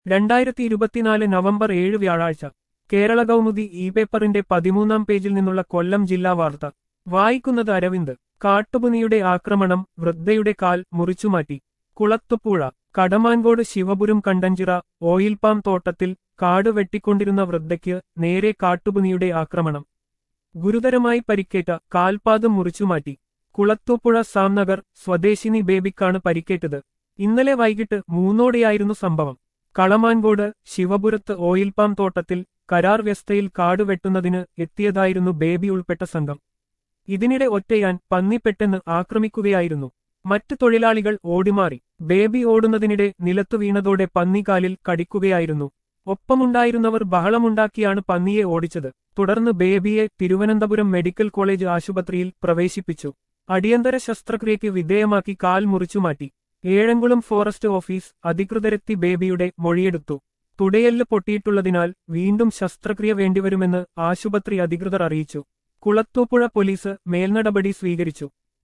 രണ്ടായിരത്തി ഇരുപത്തിനാല് നവംബർ ഏഴ് വ്യാഴാഴ്ച കേരള കൗമുദി ഇ പേപ്പറിന്റെ പതിമൂന്നാം പേജിൽ നിന്നുള്ള കൊല്ലം ജില്ലാ വാർത്ത വായിക്കുന്നത് അരവിന്ദ് കാട്ടുപുനിയുടെ ആക്രമണം വൃദ്ധയുടെ കാൽ മുറിച്ചുമാറ്റി കുളത്തുപുഴ കടമാൻകോട് ശിവപുരം കണ്ടഞ്ചിറ ഓയിൽ പാം തോട്ടത്തിൽ കാട് വെട്ടിക്കൊണ്ടിരുന്ന വൃദ്ധയ്ക്ക് നേരെ കാട്ടുപുനിയുടെ ആക്രമണം ഗുരുതരമായി പരിക്കേറ്റ കാൽപാദം മുറിച്ചുമാറ്റി കുളത്തൂപ്പുഴ സാംനഗർ സ്വദേശിനി ബേബിക്കാണ് പരിക്കേറ്റത് ഇന്നലെ വൈകിട്ട് മൂന്നോടെയായിരുന്നു സംഭവം കളമാൻകോട് ശിവപുരത്ത് ഓയിൽ പാം തോട്ടത്തിൽ കരാർ വ്യവസ്ഥയിൽ കാട് വെട്ടുന്നതിന് എത്തിയതായിരുന്നു ബേബി ഉൾപ്പെട്ട സംഘം ഇതിനിടെ ഒറ്റയാൻ പന്നിപ്പെട്ടെന്ന് ആക്രമിക്കുകയായിരുന്നു മറ്റു തൊഴിലാളികൾ ഓടിമാറി ബേബി ഓടുന്നതിനിടെ നിലത്തു വീണതോടെ പന്നി കാലിൽ കടിക്കുകയായിരുന്നു ഒപ്പമുണ്ടായിരുന്നവർ ബഹളമുണ്ടാക്കിയാണ് പന്നിയെ ഓടിച്ചത് തുടർന്ന് ബേബിയെ തിരുവനന്തപുരം മെഡിക്കൽ കോളേജ് ആശുപത്രിയിൽ പ്രവേശിപ്പിച്ചു അടിയന്തര ശസ്ത്രക്രിയയ്ക്ക് വിധേയമാക്കി കാൽ മുറിച്ചുമാറ്റി ഏഴംകുളം ഫോറസ്റ്റ് ഓഫീസ് അധികൃതരെത്തി ബേബിയുടെ മൊഴിയെടുത്തു തുടയെല്ല് പൊട്ടിയിട്ടുള്ളതിനാൽ വീണ്ടും ശസ്ത്രക്രിയ വേണ്ടിവരുമെന്ന് ആശുപത്രി അധികൃതർ അറിയിച്ചു കുളത്തൂപ്പുഴ പോലീസ് മേൽനടപടി സ്വീകരിച്ചു